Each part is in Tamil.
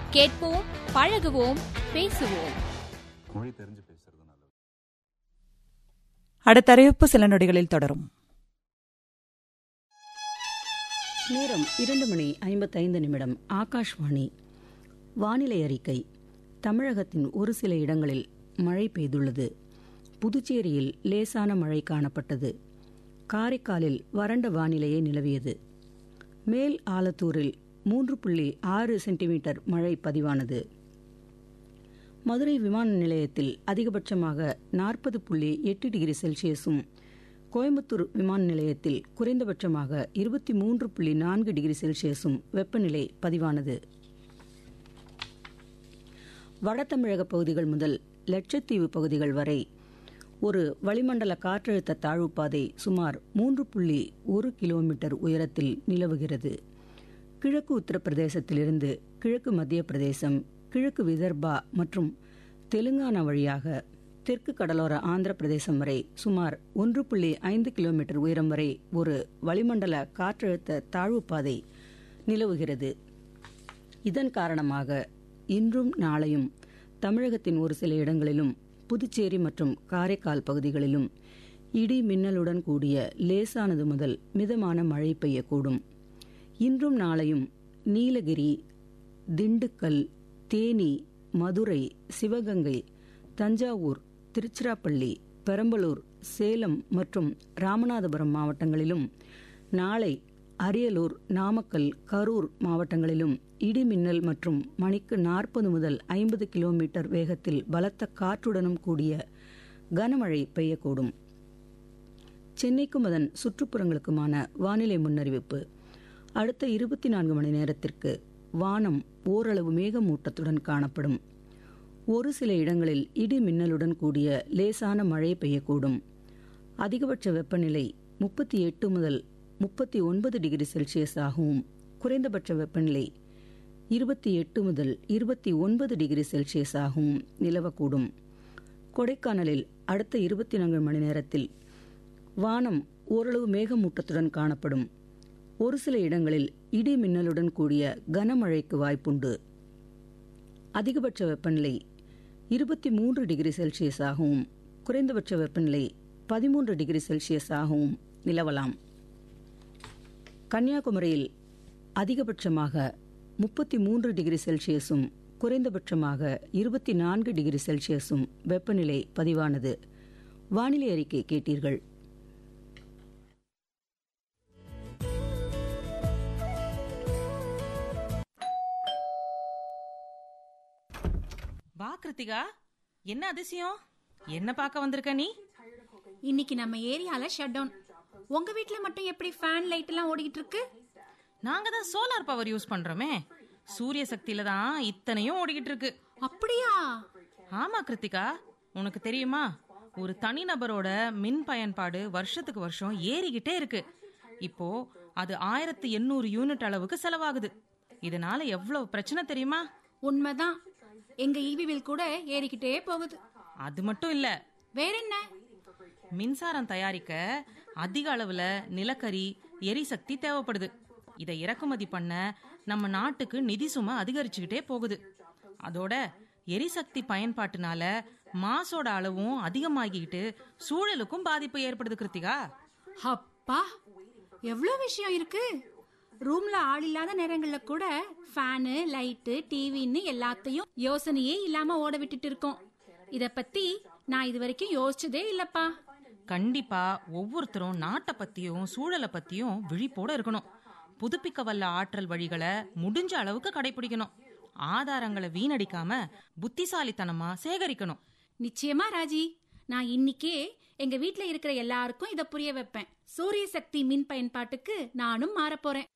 கேட்போம் பழகுவோம் பேசுவோம் மொழி தெரிஞ்சு பேசுறது நல்லது அடுத்த அறிவிப்பு சில நொடிகளில் தொடரும் நேரம் இரண்டு மணி ஐம்பத்தைந்து நிமிடம் ஆகாஷ்வாணி வானிலை அறிக்கை தமிழகத்தின் ஒரு சில இடங்களில் மழை பெய்துள்ளது புதுச்சேரியில் லேசான மழை காணப்பட்டது காரைக்காலில் வறண்ட வானிலையே நிலவியது மேல் ஆலத்தூரில் மூன்று புள்ளி ஆறு சென்டிமீட்டர் மழை பதிவானது மதுரை விமான நிலையத்தில் அதிகபட்சமாக நாற்பது புள்ளி எட்டு டிகிரி செல்சியஸும் கோயம்புத்தூர் விமான நிலையத்தில் குறைந்தபட்சமாக இருபத்தி மூன்று புள்ளி நான்கு டிகிரி செல்சியஸும் வெப்பநிலை பதிவானது வட தமிழக பகுதிகள் முதல் லட்சத்தீவு பகுதிகள் வரை ஒரு வளிமண்டல காற்றழுத்த தாழ்வுப்பாதை சுமார் மூன்று புள்ளி ஒரு கிலோமீட்டர் உயரத்தில் நிலவுகிறது கிழக்கு உத்தரப்பிரதேசத்திலிருந்து கிழக்கு மத்திய பிரதேசம் கிழக்கு விதர்பா மற்றும் தெலுங்கானா வழியாக தெற்கு கடலோர ஆந்திர பிரதேசம் வரை சுமார் ஒன்று புள்ளி ஐந்து கிலோமீட்டர் உயரம் வரை ஒரு வளிமண்டல காற்றழுத்த தாழ்வுப்பாதை நிலவுகிறது இதன் காரணமாக இன்றும் நாளையும் தமிழகத்தின் ஒரு சில இடங்களிலும் புதுச்சேரி மற்றும் காரைக்கால் பகுதிகளிலும் இடி மின்னலுடன் கூடிய லேசானது முதல் மிதமான மழை பெய்யக்கூடும் இன்றும் நாளையும் நீலகிரி திண்டுக்கல் தேனி மதுரை சிவகங்கை தஞ்சாவூர் திருச்சிராப்பள்ளி பெரம்பலூர் சேலம் மற்றும் ராமநாதபுரம் மாவட்டங்களிலும் நாளை அரியலூர் நாமக்கல் கரூர் மாவட்டங்களிலும் இடி மின்னல் மற்றும் மணிக்கு நாற்பது முதல் ஐம்பது கிலோமீட்டர் வேகத்தில் பலத்த காற்றுடனும் கூடிய கனமழை பெய்யக்கூடும் சென்னைக்கும் அதன் சுற்றுப்புறங்களுக்குமான வானிலை முன்னறிவிப்பு அடுத்த இருபத்தி நான்கு மணி நேரத்திற்கு வானம் ஓரளவு மேகமூட்டத்துடன் காணப்படும் ஒரு சில இடங்களில் இடி மின்னலுடன் கூடிய லேசான மழை பெய்யக்கூடும் அதிகபட்ச வெப்பநிலை முப்பத்தி எட்டு முதல் முப்பத்தி ஒன்பது டிகிரி செல்சியஸ் ஆகவும் குறைந்தபட்ச வெப்பநிலை இருபத்தி எட்டு முதல் இருபத்தி ஒன்பது டிகிரி செல்சியஸ் ஆகவும் நிலவக்கூடும் கொடைக்கானலில் அடுத்த இருபத்தி நான்கு மணி நேரத்தில் வானம் ஓரளவு மேகமூட்டத்துடன் காணப்படும் ஒரு சில இடங்களில் இடி மின்னலுடன் கூடிய கனமழைக்கு வாய்ப்புண்டு அதிகபட்ச வெப்பநிலை இருபத்தி மூன்று டிகிரி செல்சியஸ் ஆகவும் குறைந்தபட்ச வெப்பநிலை பதிமூன்று டிகிரி செல்சியஸ் ஆகவும் நிலவலாம் கன்னியாகுமரியில் அதிகபட்சமாக முப்பத்தி மூன்று டிகிரி செல்சியஸும் குறைந்தபட்சமாக இருபத்தி நான்கு டிகிரி செல்சியஸும் வெப்பநிலை பதிவானது வானிலை அறிக்கை கேட்டீர்கள் வா கிருத்திகா என்ன அதிசயம் என்ன பார்க்க வந்திருக்க நீ இன்னைக்கு நம்ம ஏரியால ஷட் டவுன் உங்க வீட்ல மட்டும் எப்படி ஃபேன் லைட் எல்லாம் ஓடிட்டு இருக்கு நாங்க தான் சோலார் பவர் யூஸ் பண்றோமே சூரிய சக்தியில தான் இத்தனையும் ஓடிக்கிட்டு இருக்கு அப்படியா ஆமா கிருத்திகா உனக்கு தெரியுமா ஒரு தனிநபரோட மின் பயன்பாடு வருஷத்துக்கு வருஷம் ஏறிக்கிட்டே இருக்கு இப்போ அது ஆயிரத்து எண்ணூறு யூனிட் அளவுக்கு செலவாகுது இதனால எவ்வளவு பிரச்சனை தெரியுமா உண்மைதான் எங்க ஈவி பில் கூட ஏறிக்கிட்டே போகுது அது மட்டும் இல்ல வேற என்ன மின்சாரம் தயாரிக்க அதிக அளவுல நிலக்கரி எரிசக்தி தேவைப்படுது இதை இறக்குமதி பண்ண நம்ம நாட்டுக்கு நிதி சுமை அதிகரிச்சுக்கிட்டே போகுது அதோட எரிசக்தி பயன்பாட்டுனால மாசோட அளவும் அதிகமாகிக்கிட்டு சூழலுக்கும் பாதிப்பு ஏற்படுது கிருத்திகா அப்பா எவ்வளவு விஷயம் இருக்கு ரூம்ல ஆள் இல்லாத நேரங்கள்ல கூட ஃபேனு லைட்டு டிவின்னு எல்லாத்தையும் யோசனையே இல்லாம ஓட விட்டுட்டு இருக்கோம் இத பத்தி நான் இது வரைக்கும் யோசிச்சதே இல்லப்பா கண்டிப்பா ஒவ்வொருத்தரும் நாட்டை பத்தியும் சூழலை பத்தியும் விழிப்போட இருக்கணும் புதுப்பிக்க வல்ல ஆற்றல் வழிகளை முடிஞ்ச அளவுக்கு கடைபிடிக்கணும் ஆதாரங்களை வீணடிக்காம புத்திசாலித்தனமா சேகரிக்கணும் நிச்சயமா ராஜி நான் இன்னிக்கே எங்க வீட்ல இருக்கிற எல்லாருக்கும் இத புரிய வைப்பேன் சூரிய சக்தி மின் பயன்பாட்டுக்கு நானும் மாறப் போறேன்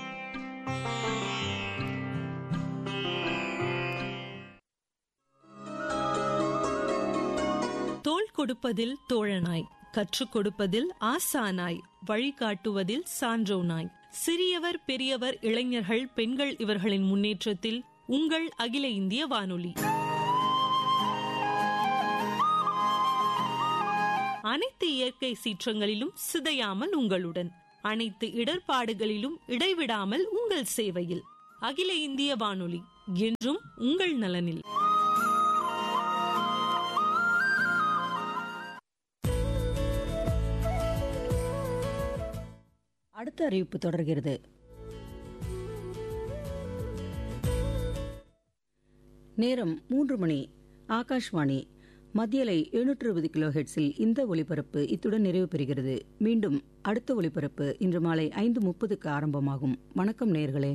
தோள் கொடுப்பதில் தோழனாய் கற்றுக் கொடுப்பதில் ஆசானாய் வழிகாட்டுவதில் சான்றோனாய் சிறியவர் பெரியவர் இளைஞர்கள் பெண்கள் இவர்களின் முன்னேற்றத்தில் உங்கள் அகில இந்திய வானொலி அனைத்து இயற்கை சீற்றங்களிலும் சிதையாமல் உங்களுடன் அனைத்து இடர்பாடுகளிலும் இடைவிடாமல் உங்கள் சேவையில் அகில இந்திய வானொலி என்றும் உங்கள் நலனில் அடுத்த அறிவிப்பு தொடர்கிறது நேரம் மூன்று மணி ஆகாஷ்வாணி மத்தியலை எழுநூற்று இருபது கிலோ ஹெட்ஸில் இந்த ஒலிபரப்பு இத்துடன் நிறைவு பெறுகிறது மீண்டும் அடுத்த ஒலிபரப்பு இன்று மாலை ஐந்து முப்பதுக்கு ஆரம்பமாகும் வணக்கம் நேர்களே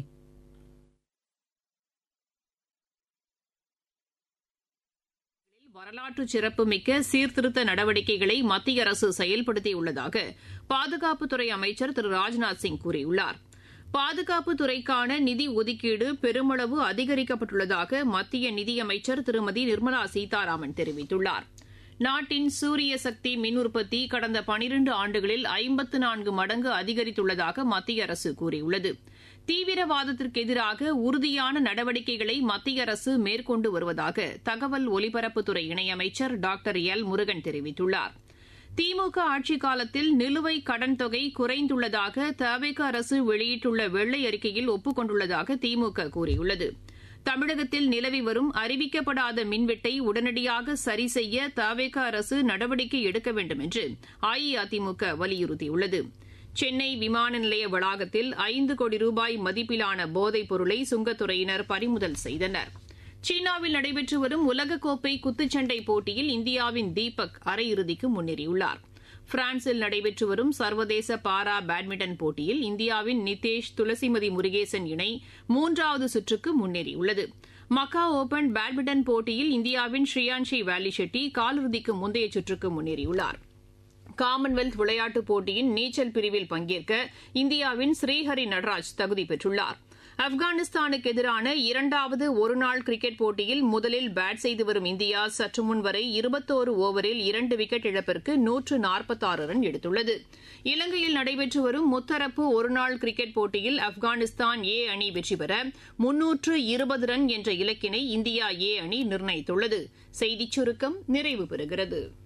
வரலாற்று சிறப்புமிக்க சீர்திருத்த நடவடிக்கைகளை மத்திய அரசு செயல்படுத்தியுள்ளதாக பாதுகாப்புத்துறை அமைச்சர் திரு ராஜ்நாத் சிங் கூறியுள்ளார் பாதுகாப்பு துறைக்கான நிதி ஒதுக்கீடு பெருமளவு அதிகரிக்கப்பட்டுள்ளதாக மத்திய நிதியமைச்சர் திருமதி நிர்மலா சீதாராமன் தெரிவித்துள்ளார் நாட்டின் சூரிய சக்தி மின் உற்பத்தி கடந்த பனிரண்டு ஆண்டுகளில் ஐம்பத்து நான்கு மடங்கு அதிகரித்துள்ளதாக மத்திய அரசு கூறியுள்ளது தீவிரவாதத்திற்கு எதிராக உறுதியான நடவடிக்கைகளை மத்திய அரசு மேற்கொண்டு வருவதாக தகவல் ஒலிபரப்புத்துறை இணையமைச்சர் டாக்டர் எல் முருகன் தெரிவித்துள்ளார் திமுக ஆட்சிக் காலத்தில் நிலுவைக் கடன் தொகை குறைந்துள்ளதாக தவிக அரசு வெளியிட்டுள்ள வெள்ளை அறிக்கையில் ஒப்புக் கொண்டுள்ளதாக திமுக கூறியுள்ளது தமிழகத்தில் நிலவி வரும் அறிவிக்கப்படாத மின்வெட்டை உடனடியாக சரி செய்ய தவிக அரசு நடவடிக்கை எடுக்க வேண்டும் என்று அஇஅதிமுக வலியுறுத்தியுள்ளது சென்னை விமான நிலைய வளாகத்தில் ஐந்து கோடி ரூபாய் மதிப்பிலான போதைப் பொருளை சுங்கத்துறையினர் பறிமுதல் செய்தனர் சீனாவில் நடைபெற்று வரும் உலகக்கோப்பை குத்துச்சண்டை போட்டியில் இந்தியாவின் தீபக் அரையிறுதிக்கு முன்னேறியுள்ளார் பிரான்சில் நடைபெற்று வரும் சர்வதேச பாரா பேட்மிண்டன் போட்டியில் இந்தியாவின் நிதேஷ் துளசிமதி முருகேசன் இணை மூன்றாவது சுற்றுக்கு முன்னேறியுள்ளது மக்கா ஓபன் பேட்மிண்டன் போட்டியில் இந்தியாவின் ஸ்ரீயான்ஷி வேலி ஷெட்டி காலிறுதிக்கு முந்தைய சுற்றுக்கு முன்னேறியுள்ளார் காமன்வெல்த் விளையாட்டுப் போட்டியின் நீச்சல் பிரிவில் பங்கேற்க இந்தியாவின் ஸ்ரீஹரி நடராஜ் தகுதி பெற்றுள்ளார் ஆப்கானிஸ்தானுக்கு எதிரான இரண்டாவது ஒருநாள் கிரிக்கெட் போட்டியில் முதலில் பேட் செய்து வரும் இந்தியா சற்று முன் வரை இருபத்தோரு ஓவரில் இரண்டு விக்கெட் இழப்பிற்கு நூற்று நாற்பத்தாறு ரன் எடுத்துள்ளது இலங்கையில் நடைபெற்று வரும் முத்தரப்பு ஒருநாள் கிரிக்கெட் போட்டியில் ஆப்கானிஸ்தான் ஏ அணி வெற்றி பெற முன்னூற்று இருபது ரன் என்ற இலக்கினை இந்தியா ஏ அணி நிர்ணயித்துள்ளது செய்திச் சுருக்கம் நிறைவு பெறுகிறது